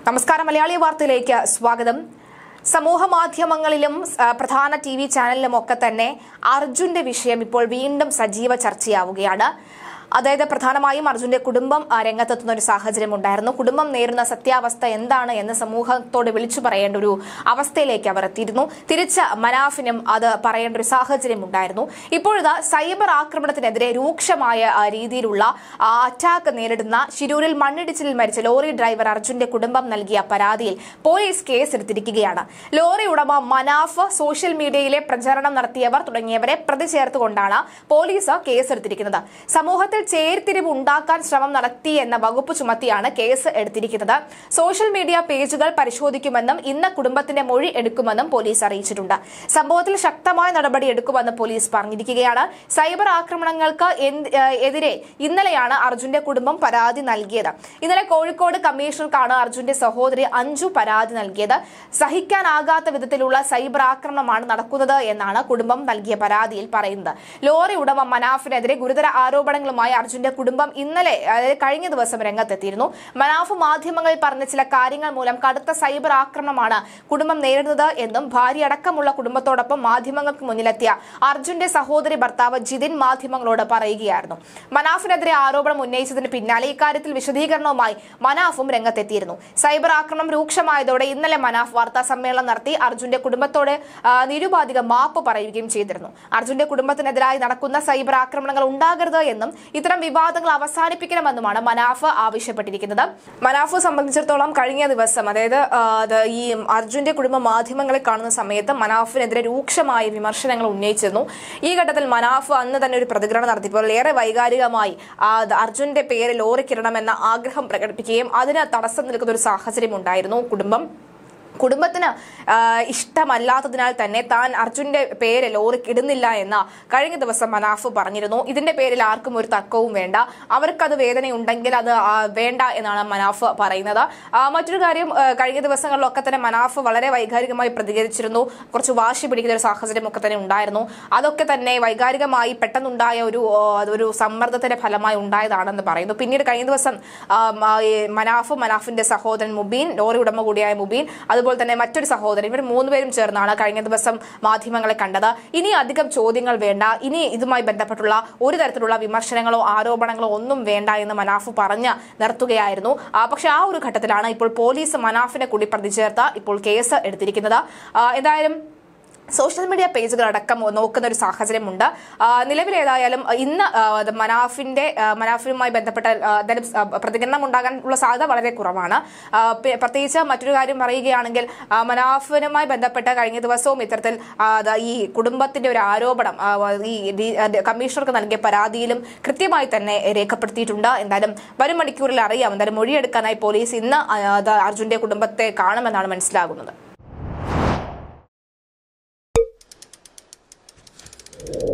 നമസ്കാരം മലയാളി വാർത്തയിലേക്ക് സ്വാഗതം സമൂഹ മാധ്യമങ്ങളിലും ആ, പ്രധാന ടി വി ചാനലിലും ഒക്കെ തന്നെ അർജുന്റെ വിഷയം ഇപ്പോൾ വീണ്ടും സജീവ ചർച്ചയാവുകയാണ് അതായത് പ്രധാനമായും അർജുന്റെ കുടുംബം ആ, രംഗത്തെത്തുന്ന ഒരു സാഹചര്യം ഉണ്ടായിരുന്നു കുടുംബം നേരിടുന്ന സത്യാവസ്ഥ എന്താണ് എന്ന് സമൂഹത്തോട് വിളിച്ചു പറയേണ്ട ഒരു അവസ്ഥയിലേക്ക് അവർ എത്തിയിരുന്നു തിരിച്ച് മനാഫിനും അത് പറയേണ്ട ഒരു സാഹചര്യം ഉണ്ടായിരുന്നു ഇപ്പോഴിതാ സൈബർ ആക്രമണത്തിനെതിരെ രൂക്ഷമായ ആ, രീതിയിലുള്ള ആ, അറ്റാക്ക് നേരിടുന്ന ശിരൂരിൽ മണ്ണിടിച്ചിലിൽ മരിച്ച ലോറി ഡ്രൈവർ അർജുന്റെ കുടുംബം നൽകിയ പരാതിയിൽ പോലീസ് കേസെടുത്തിരിക്കുകയാണ് ലോറി ഉടമ മനാഫ് സോഷ്യൽ മീഡിയയിലെ പ്രചരണം നടത്തിയവർ തുടങ്ങിയവരെ പ്രതി ചേർത്തുകൊണ്ടാണ് പോലീസ് കേസെടുത്തിരിക്കുന്നത് സമൂഹത്തിൽ ചേരിതിരിവ് ഉണ്ടാക്കാൻ ശ്രമം നടത്തി എന്ന വകുപ്പ് ചുമത്തിയാണ് കേസ് എടുത്തിരിക്കുന്നത് സോഷ്യൽ മീഡിയ പേജുകൾ പരിശോധിക്കുമെന്നും ഇന്ന് കുടുംബത്തിന്റെ മൊഴി എടുക്കുമെന്നും പോലീസ് അറിയിച്ചിട്ടുണ്ട് സംഭവത്തിൽ ശക്തമായ നടപടി എടുക്കുമെന്ന് പോലീസ് പറഞ്ഞിരിക്കുകയാണ് സൈബർ ആക്രമണങ്ങൾക്ക് എന്ത്- ഏഹ് എതിരെ ഇന്നലെയാണ് അർജുന്റെ കുടുംബം പരാതി നൽകിയത് ഇന്നലെ കോഴിക്കോട് കമ്മീഷണർക്കാണ് അർജുന്റെ സഹോദരി അഞ്ജു പരാതി നൽകിയത് സഹിക്കാനാകാത്ത വിധത്തിലുള്ള സൈബർ ആക്രമണമാണ് നടക്കുന്നത് എന്നാണ് കുടുംബം നൽകിയ പരാതിയിൽ പറയുന്നത് ലോറി ഉടമ മനാഫിനെതിരെ ഗുരുതര ആരോപണങ്ങളുമായി അർജുന്റെ കുടുംബം ഇന്നലെ അതായത് കഴിഞ്ഞ ദിവസം രംഗത്തെത്തിയിരുന്നു മനാഫ് മാധ്യമങ്ങളിൽ പറഞ്ഞ ചില കാര്യങ്ങൾ മൂലം കടുത്ത സൈബർ ആക്രമണമാണ് കുടുംബം നേരിടുന്നത് എന്നും ഭാര്യ അടക്കമുള്ള കുടുംബത്തോടൊപ്പം മാധ്യമങ്ങൾക്ക് മുന്നിലെത്തിയ അർജുന്റെ സഹോദരി ഭർത്താവ് ജിതിൻ മാധ്യമങ്ങളോട് പറയുകയായിരുന്നു മനാഫിനെതിരെ ആരോപണം ഉന്നയിച്ചതിന് പിന്നാലെ ഇക്കാര്യത്തിൽ വിശദീകരണവുമായി മനാഫും രംഗത്തെത്തിയിരുന്നു സൈബർ ആക്രമണം രൂക്ഷമായതോടെ ഇന്നലെ മനാഫ് വാർത്താ സമ്മേളനം നടത്തി അർജുന്റെ കുടുംബത്തോട് ആ, നിരുപാധിക മാപ്പ് പറയുകയും ചെയ്തിരുന്നു അർജുന്റെ കുടുംബത്തിനെതിരായി നടക്കുന്ന സൈബർ ആക്രമണങ്ങൾ ഉണ്ടാകരുത് എന്നും ഇത്തരം വിവാദങ്ങൾ അവസാനിപ്പിക്കണമെന്നുമാണ് മനാഫ് ആവശ്യപ്പെട്ടിരിക്കുന്നത് മനാഫ് സംബന്ധിച്ചിടത്തോളം കഴിഞ്ഞ ദിവസം അതായത് ആ, അത് ഈ അർജുന്റെ കുടുംബ മാധ്യമങ്ങളെ കാണുന്ന സമയത്ത് മനാഫിനെതിരെ രൂക്ഷമായ വിമർശനങ്ങൾ ഉന്നയിച്ചിരുന്നു ഈ ഘട്ടത്തിൽ മനാഫ് അന്ന് തന്നെ ഒരു പ്രതികരണം നടത്തിയപ്പോൾ ഏറെ വൈകാരികമായി ആ, അത് അർജുന്റെ പേര് ലോറിക്കിടണമെന്ന ആഗ്രഹം പ്രകടിപ്പിക്കുകയും അതിന് തടസ്സം നിൽക്കുന്ന ഒരു സാഹചര്യം ഉണ്ടായിരുന്നു കുടുംബം കുടുംബത്തിന് ആ, ഇഷ്ടമല്ലാത്തതിനാൽ തന്നെ താൻ അർജുന്റെ പേര് ലോറിക്ക് ഇടുന്നില്ല എന്ന കഴിഞ്ഞ ദിവസം മനാഫ് പറഞ്ഞിരുന്നു ഇതിന്റെ പേരിൽ ആർക്കും ഒരു തർക്കവും വേണ്ട അവർക്കത് വേദനയുണ്ടെങ്കിൽ അത് ആ, വേണ്ട എന്നാണ് മനാഫ് പറയുന്നത് ആ, മറ്റൊരു കാര്യം ആ, കഴിഞ്ഞ ദിവസങ്ങളിലൊക്കെ തന്നെ മനാഫ് വളരെ വൈകാരികമായി പ്രതികരിച്ചിരുന്നു കുറച്ച് വാശി പിടിക്കുന്ന ഒരു സാഹചര്യം ഒക്കെ തന്നെ ഉണ്ടായിരുന്നു അതൊക്കെ തന്നെ വൈകാരികമായി പെട്ടെന്നുണ്ടായ ഒരു ആ, അതൊരു സമ്മർദ്ദത്തിന്റെ ഫലമായി ഉണ്ടായതാണെന്ന് പറയുന്നു പിന്നീട് കഴിഞ്ഞ ദിവസം ആ, മ- ഈ മനാഫ് മനാഫിന്റെ സഹോദരൻ മുബീൻ ലോറി ഉടമ കൂടിയായ മുബീൻ അതുപോലെ തന്നെ മറ്റൊരു സഹോദരൻ ഇവർ മൂന്നുപേരും ചേർന്നാണ് കഴിഞ്ഞ ദിവസം മാധ്യമങ്ങളെ കണ്ടത് ഇനി അധികം ചോദ്യങ്ങൾ വേണ്ട ഇനി ഇതുമായി ബന്ധപ്പെട്ടുള്ള ഒരു തരത്തിലുള്ള വിമർശനങ്ങളോ ആരോപണങ്ങളോ ഒന്നും വേണ്ട എന്ന് മനാഫ് പറഞ്ഞ് നിർത്തുകയായിരുന്നു ആ, പക്ഷെ ആ ഒരു ഘട്ടത്തിലാണ് ഇപ്പോൾ പോലീസ് മനാഫിനെ കൂടി പ്രതി ചേർത്ത് ഇപ്പോൾ കേസ് എടുത്തിരിക്കുന്നത് ആ, എന്തായാലും സോഷ്യൽ മീഡിയ പേജുകൾ അടക്കം നോക്കുന്ന ഒരു സാഹചര്യമുണ്ട് ആ, നിലവിൽ ഏതായാലും ഇന്ന് ആ, അത് മനാഫിന്റെ ആ, മനാഫിനുമായി ബന്ധപ്പെട്ട ആ, എന്തായാലും ആ, പ്രതികരണം ഉണ്ടാകാനുള്ള സാധ്യത വളരെ കുറവാണ് ആ, പി- പ്രത്യേകിച്ച് മറ്റൊരു കാര്യം പറയുകയാണെങ്കിൽ ആ, മനാഫിനുമായി ബന്ധപ്പെട്ട കഴിഞ്ഞ ദിവസവും ഇത്തരത്തിൽ ആ, ദാ ഈ കുടുംബത്തിന്റെ ഒരു ആരോപണം ആ, ഈ ഡി- ആ, കമ്മീഷണർക്ക് നൽകിയ പരാതിയിലും കൃത്യമായി തന്നെ രേഖപ്പെടുത്തിയിട്ടുണ്ട് എന്തായാലും വരും മണിക്കൂറിൽ അറിയാം എന്തായാലും മൊഴിയെടുക്കാനായി പോലീസ് ഇന്ന് ആ, ദാ അർജുന്റെ കുടുംബത്തെ കാണുമെന്നാണ് മനസ്സിലാകുന്നത്